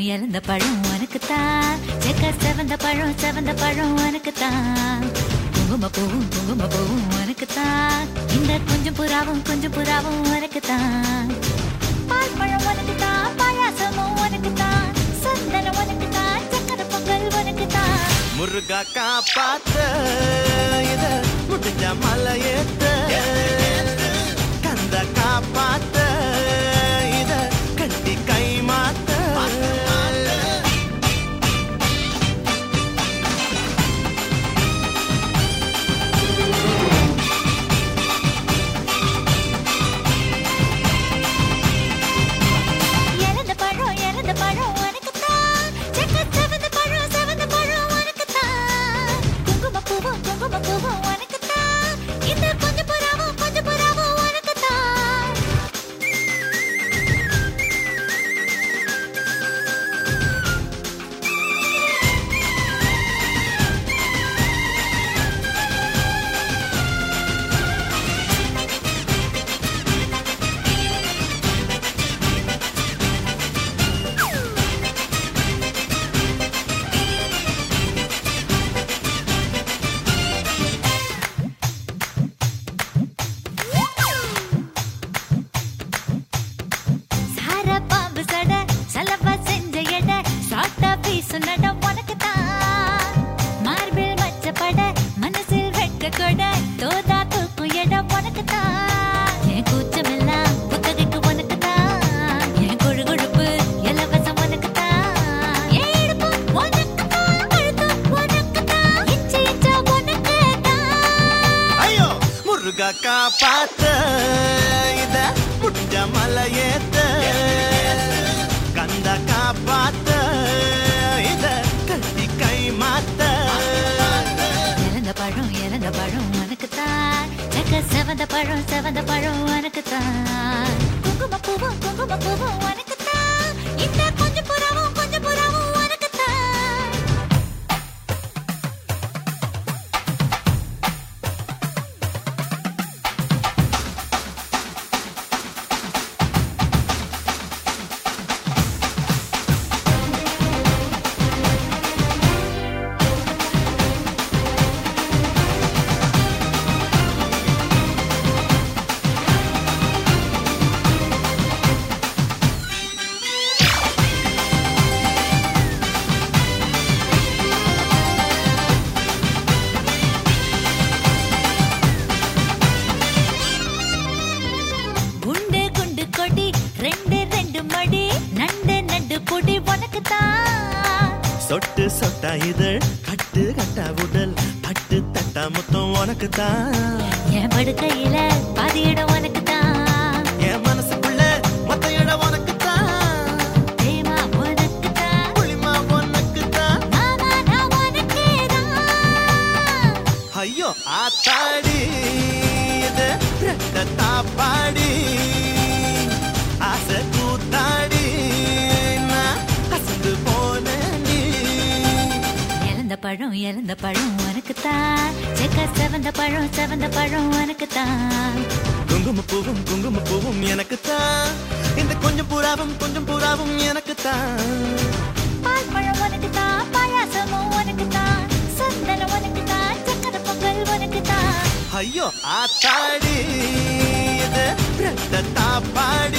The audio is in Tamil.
இழந்த பழம் உனக்குத்தான் செக்க செவந்த பழம் செவந்த பழம் உனக்குத்தான் குங்கும பூவும் குங்கும பூவும் உனக்குத்தான் இந்த கொஞ்சம் புறாவும் கொஞ்சம் புறாவும் உனக்குத்தான் பால் பழம் உனக்குத்தான் பாயாசமும் உனக்குத்தான் சந்தனம் உனக்குத்தான் சக்கரை பொங்கல் உனக்குத்தான் முருகா காப்பாத்த இத முடிஞ்ச மலையேத்த கந்த காப்பாத்த இத கட்டி கை மாத்த இழந்த பழம் இழந்த பழம் உனக்குத்தான் செக்க செவந்த பழம் செவந்த பழம் உனக்குத்தான் குங்கும பூவும் குங்கும பூவும் உனக்குத்தான் இந்த கொஞ்சம் புறாவும் கொஞ்சம் புறாவும் உனக்குத்தான் சார பாம்பு சட சலவா செஞ்ச எட சாட்டா பீசு நட உனக்குத்தான் மார்பிள் மச்சப்பட மனசில் வெட்க கொட தோதா தூக்கும் இடம் உனக்குத்தான் என் கூச்சமெல்லாம் புத்தகைக்கு உனக்குத்தான் என் கொழு கொழுப்பு இலவசம் உனக்குத்தான் என் இடுப்பு உனக்குத்தான் கழுத்து உனக்குத்தான் இச்சை இச்சா உனக்குத்தான் ஐயோ முருகா காப்பாத்த இத முடிஞ்ச மலையேத்த கந்த காப்பாத்த இத கட்டி கை மாத்த இழந்த பழம் இழந்த பழம் உனக்குத்தான் செக்க செவந்த பழம் செவந்த பழம் உனக்குத்தான் குங்கும பூவும் குங்கும பூவும் உனக்குத்தான் இந்த கொஞ்சம் புறாவும் கொஞ்சம் புறாவும் உனக்குத்தான் குண்டு குண்டு கொடி ரெண்டு ரெண்டு மடி நண்டு நண்டு பொடி உனக்குத்தான் சொட்டு சொட்டா இதழ் கட்டு கட்டா உடல் தட்டு தட்டா முத்தம் உனக்கு தான் என் படுக்கையில பாதி இடம் உனக்குத்தான் என் மனசுக்குள்ள மொத்த இடம் உனக்கு தான் தேமா உனக்குத்தான் புளிமா உனக்கு தான் மாமா நான் உனக்கேதான் ஐயோ ஆத்தாடி இது ரெட்ட தாப்பாடி ஆசை கூத்தாடி நான் அசந்து போனேன்டி இழந்த பழம் இழந்த பழம் உனக்குத்தான் செக்க செவந்த பழம் செவந்த பழம் உனக்குத்தான் குங்கும பூவும் குங்கும பூவும் எனக்கு தான் இந்த கொஞ்சம் புறாவும் கொஞ்சம் புறாவும் எனக்கு தான் பால் பழம் உனக்குத்தான் பாயாசமும் உனக்குத்தான் சந்தனம் உனக்குத்தான் சக்கரை பொங்கல் உனக்குத்தான் ஐயோ ஆத்தாடி இது ரெட்ட தாப்பாடி